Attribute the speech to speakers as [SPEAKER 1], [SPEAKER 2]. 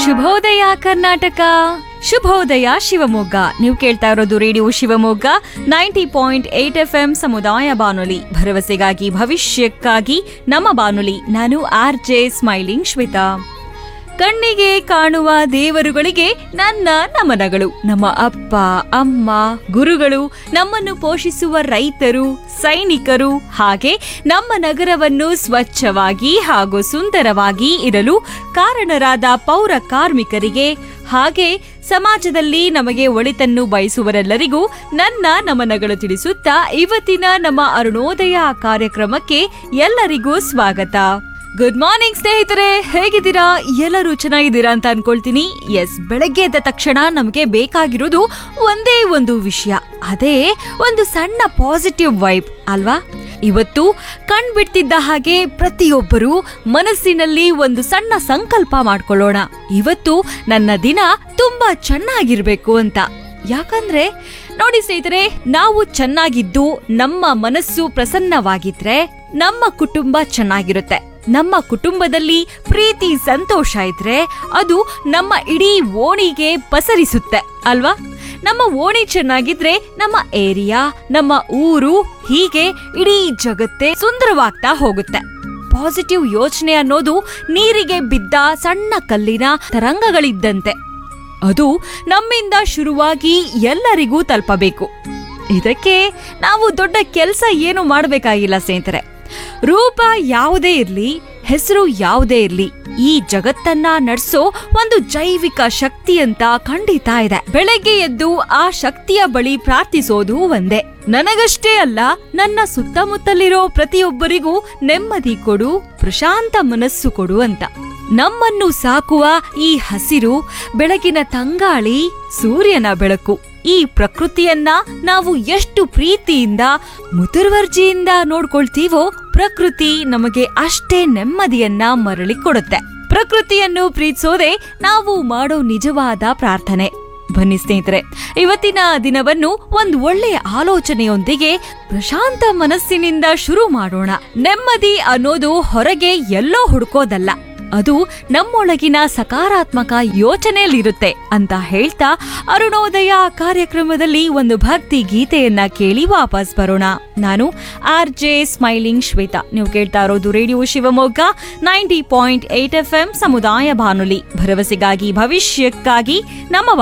[SPEAKER 1] ಶುಭೋದಯ ಕರ್ನಾಟಕ ಶುಭೋದಯ ಶಿವಮೊಗ್ಗ ನೀವು ಕೇಳ್ತಾ ಇರೋದು radio Shivamogga ninety point eight F M ಸಮುದಾಯ ಬಾನುಲಿ ಭರವಸೆಗಾಗಿ ಭವಿಷ್ಯಕ್ಕಾಗಿ ನಮ್ಮ ಬಾನುಲಿ ನಾನು ಆರ್ ಜೆ ಸ್ಮೈಲಿಂಗ್ ಶ್ವೇತಾ ಕಣ್ಣಿಗೆ ಕಾಣುವ ದೇವರುಗಳಿಗೆ ನನ್ನ ನಮನಗಳು ನಮ್ಮ ಅಪ್ಪ ಅಮ್ಮ ಗುರುಗಳು ನಮ್ಮನ್ನು ಪೋಷಿಸುವ ರೈತರು ಸೈನಿಕರು ಹಾಗೆ ನಮ್ಮ ನಗರವನ್ನು ಸ್ವಚ್ಛವಾಗಿ ಹಾಗೂ ಸುಂದರವಾಗಿ ಇರಲು ಕಾರಣರಾದ ಪೌರ ಕಾರ್ಮಿಕರಿಗೆ ಹಾಗೆ ಸಮಾಜದಲ್ಲಿ ನಮಗೆ ಒಳಿತನ್ನು ಬಯಸುವರೆಲ್ಲರಿಗೂ ನನ್ನ ನಮನಗಳು ತಿಳಿಸುತ್ತಾ ಇವತ್ತಿನ ನಮ್ಮ ಅರುಣೋದಯ ಕಾರ್ಯಕ್ರಮಕ್ಕೆ ಎಲ್ಲರಿಗೂ ಸ್ವಾಗತ ಗುಡ್ ಮಾರ್ನಿಂಗ್ ಸ್ನೇಹಿತರೆ ಹೇಗಿದ್ದೀರಾ ಎಲ್ಲರೂ ಚೆನ್ನಾಗಿದ್ದೀರಾ ಅಂತ ಅನ್ಕೊಳ್ತೀನಿ ಎಸ್ ಬೆಳಗ್ಗೆ ಎದ್ದ ತಕ್ಷಣ ನಮಗೆ ಬೇಕಾಗಿರೋದು ಒಂದೇ ಒಂದು ವಿಷಯ ಅದೇ ಒಂದು ಸಣ್ಣ ಪಾಸಿಟಿವ್ ವೈಬ್ ಅಲ್ವಾ ಇವತ್ತು ಕಣ್ಬಿಡ್ತಿದ್ದ ಹಾಗೆ ಪ್ರತಿಯೊಬ್ಬರು ಮನಸ್ಸಿನಲ್ಲಿ ಒಂದು ಸಣ್ಣ ಸಂಕಲ್ಪ ಮಾಡ್ಕೊಳ್ಳೋಣ ಇವತ್ತು ನನ್ನ ದಿನ ತುಂಬಾ ಚೆನ್ನಾಗಿರ್ಬೇಕು ಅಂತ ಯಾಕಂದ್ರೆ ನೋಡಿ ಸ್ನೇಹಿತರೆ ನಾವು ಚೆನ್ನಾಗಿದ್ದು ನಮ್ಮ ಮನಸ್ಸು ಪ್ರಸನ್ನವಾಗಿದ್ರೆ ನಮ್ಮ ಕುಟುಂಬ ಚೆನ್ನಾಗಿರುತ್ತೆ ನಮ್ಮ ಕುಟುಂಬದಲ್ಲಿ ಪ್ರೀತಿ ಸಂತೋಷ ಇದ್ರೆ ಅದು ನಮ್ಮ ಇಡೀ ಓಣಿಗೆ ಪಸರಿಸುತ್ತೆ ಅಲ್ವಾ ನಮ್ಮ ಓಣಿ ಚೆನ್ನಾಗಿದ್ರೆ ನಮ್ಮ ಏರಿಯಾ ನಮ್ಮ ಊರು ಹೀಗೆ ಇಡೀ ಜಗತ್ತೇ ಸುಂದರವಾಗ್ತಾ ಹೋಗುತ್ತೆ ಪಾಸಿಟಿವ್ ಯೋಚನೆ ಅನ್ನೋದು ನೀರಿಗೆ ಬಿದ್ದ ಸಣ್ಣ ಕಲ್ಲಿನ ತರಂಗಗಳಿದ್ದಂತೆ ಅದು ನಮ್ಮಿಂದ ಶುರುವಾಗಿ ಎಲ್ಲರಿಗೂ ತಲುಪಬೇಕು ಇದಕ್ಕೆ ನಾವು ದೊಡ್ಡ ಕೆಲಸ ಏನು ಮಾಡಬೇಕಾಗಿಲ್ಲ ಸ್ನೇಹಿತರೆ ರೂಪ ಯಾವುದೇ ಇರ್ಲಿ ಹೆಸರು ಯಾವುದೇ ಇರ್ಲಿ ಈ ಜಗತ್ತನ್ನ ನಡೆಸೋ ಒಂದು ಜೈವಿಕ ಶಕ್ತಿ ಅಂತ ಖಂಡಿತ ಇದೆ ಬೆಳಗ್ಗೆ ಎದ್ದು ಆ ಶಕ್ತಿಯ ಬಳಿ ಪ್ರಾರ್ಥಿಸೋದು ಒಂದೇ ನನಗಷ್ಟೇ ಅಲ್ಲ ನನ್ನ ಸುತ್ತಮುತ್ತಲಿರೋ ಪ್ರತಿಯೊಬ್ಬರಿಗೂ ನೆಮ್ಮದಿ ಕೊಡು ಪ್ರಶಾಂತ ಮನಸ್ಸು ಕೊಡು ಅಂತ ನಮ್ಮನ್ನು ಸಾಕುವ ಈ ಹಸಿರು ಬೆಳಗಿನ ತಂಗಾಳಿ ಸೂರ್ಯನ ಬೆಳಕು ಈ ಪ್ರಕೃತಿಯನ್ನ ನಾವು ಎಷ್ಟು ಪ್ರೀತಿಯಿಂದ ಮುತುರ್ವರ್ಜಿಯಿಂದ ನೋಡ್ಕೊಳ್ತೀವೋ ಪ್ರಕೃತಿ ನಮಗೆ ಅಷ್ಟೇ ನೆಮ್ಮದಿಯನ್ನ ಮರಳಿ ಕೊಡುತ್ತೆ ಪ್ರಕೃತಿಯನ್ನು ಪ್ರೀತಿಸೋದೇ ನಾವು ಮಾಡೋ ನಿಜವಾದ ಪ್ರಾರ್ಥನೆ ಬನ್ನಿ ಸ್ನೇಹಿತರೆ ಇವತ್ತಿನ ದಿನವನ್ನು ಒಂದು ಒಳ್ಳೆಯ ಆಲೋಚನೆಯೊಂದಿಗೆ ಪ್ರಶಾಂತ ಮನಸ್ಸಿನಿಂದ ಶುರು ಮಾಡೋಣ ನೆಮ್ಮದಿ ಅನ್ನೋದು ಹೊರಗೆ ಎಲ್ಲೋ ಹುಡುಕೋದಲ್ಲ ಅದು ನಮ್ಮೊಳಗಿನ ಸಕಾರಾತ್ಮಕ ಯೋಚನೆಯಲ್ಲಿರುತ್ತೆ ಅಂತ ಹೇಳ್ತಾ ಅರುಣೋದಯ ಕಾರ್ಯಕ್ರಮದಲ್ಲಿ ಒಂದು ಭಕ್ತಿ ಗೀತೆಯನ್ನ ಕೇಳಿ ವಾಪಸ್ ಬರೋಣ ನಾನು ಆರ್ ಜೆ ಸ್ಮೈಲಿಂಗ್ ಶ್ವೇತಾ ನೀವು ಕೇಳ್ತಾ ಇರೋದು radio Shivamogga ninety point eight F M ಸಮುದಾಯ ಬಾನುಲಿ ಭರವಸೆಗಾಗಿ ಭವಿಷ್ಯಕ್ಕಾಗಿ ನಮ್ಮ